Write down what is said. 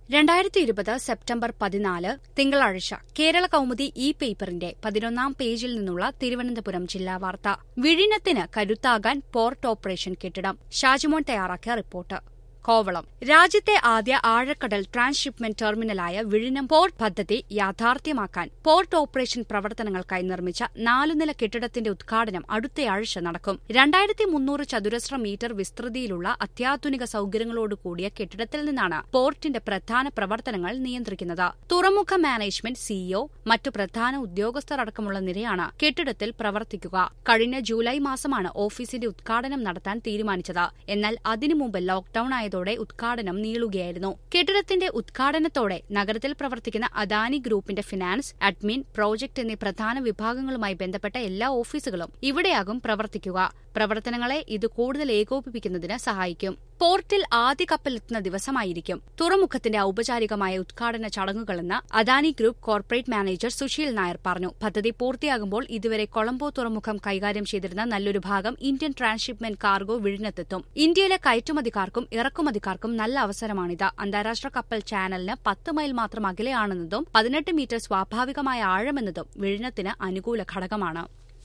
രണ്ടായിരത്തി ഇരുപത് സെപ്റ്റംബർ പതിനാല് തിങ്കളാഴ്ച കേരള കൗമുദി ഇ പേപ്പറിന്റെ പതിനൊന്നാം പേജിൽ നിന്നുള്ള തിരുവനന്തപുരം ജില്ലാ വാർത്ത വിഴിഞ്ഞത്തിന് കരുത്താകാൻ പോർട്ട് ഓപ്പറേഷൻ കെട്ടിടം ഷാജിമോൻ തയ്യാറാക്കിയ റിപ്പോർട്ട് കോവളം രാജ്യത്തെ ആദ്യ ആഴക്കടൽ ട്രാൻസ്ഷിപ്മെന്റ് ടെർമിനലായ വിഴിഞ്ഞം പോർട്ട് പദ്ധതി യാഥാർത്ഥ്യമാക്കാൻ പോർട്ട് ഓപ്പറേഷൻ പ്രവർത്തനങ്ങൾക്കായി നിർമ്മിച്ച നാലുനില കെട്ടിടത്തിന്റെ ഉദ്ഘാടനം അടുത്തയാഴ്ച നടക്കും രണ്ടായിരത്തി മുന്നൂറ് ചതുരശ്ര മീറ്റർ വിസ്തൃതിയിലുള്ള അത്യാധുനിക സൌകര്യങ്ങളോടുകൂടിയ കെട്ടിടത്തിൽ നിന്നാണ് പോർട്ടിന്റെ പ്രധാന പ്രവർത്തനങ്ങൾ നിയന്ത്രിക്കുന്നത് തുറമുഖ മാനേജ്മെന്റ് സിഇഒ മറ്റു പ്രധാന ഉദ്യോഗസ്ഥരടക്കമുള്ള നിരയാണ് കെട്ടിടത്തിൽ പ്രവർത്തിക്കുക കഴിഞ്ഞ ജൂലൈ മാസമാണ് ഓഫീസിന്റെ ഉദ്ഘാടനം നടത്താൻ തീരുമാനിച്ചത് എന്നാൽ അതിനു മുമ്പ് ലോക്ഡൌൺ ആയതോടെ ഉദ്ഘാടനം നീളുകയായിരുന്നു കെട്ടിടത്തിന്റെ ഉദ്ഘാടനത്തോടെ നഗരത്തിൽ പ്രവർത്തിക്കുന്ന അദാനി ഗ്രൂപ്പിന്റെ ഫിനാൻസ് അഡ്മിൻ പ്രോജക്ട് എന്നീ പ്രധാന വിഭാഗങ്ങളുമായി ബന്ധപ്പെട്ട എല്ലാ ഓഫീസുകളും ഇവിടെയാകും പ്രവർത്തിക്കുക പ്രവർത്തനങ്ങളെ ഇത് കൂടുതൽ ഏകോപിപ്പിക്കുന്നതിന് സഹായിക്കും പോർട്ടിൽ ആദ്യ കപ്പലെത്തുന്ന ദിവസമായിരിക്കും തുറമുഖത്തിന്റെ ഔപചാരികമായ ഉദ്ഘാടന ചടങ്ങുകളെന്ന് Adani group corporate manager Susheel Nair പറഞ്ഞു പദ്ധതി പൂർത്തിയാകുമ്പോൾ ഇതുവരെ കൊളംബോ തുറമുഖം കൈകാര്യം ചെയ്തിരുന്ന നല്ലൊരു ഭാഗം ഇന്ത്യൻ ട്രാൻസ്ഷിപ്മെന്റ് കാർഗോ വിഴിഞ്ഞത്തെത്തും ഇന്ത്യയിലെ കയറ്റുമതിക്കാർക്കും ഇറക്കുമതിക്കാർക്കും നല്ല അവസരമാണിത് അന്താരാഷ്ട്ര കപ്പൽ ചാനലിന് പത്ത് മൈൽ മാത്രം അകലെയാണെന്നതും പതിനെട്ട് മീറ്റർ സ്വാഭാവികമായ ആഴമെന്നതും വിഴിഞ്ഞത്തിന് അനുകൂല ഘടകമാണ്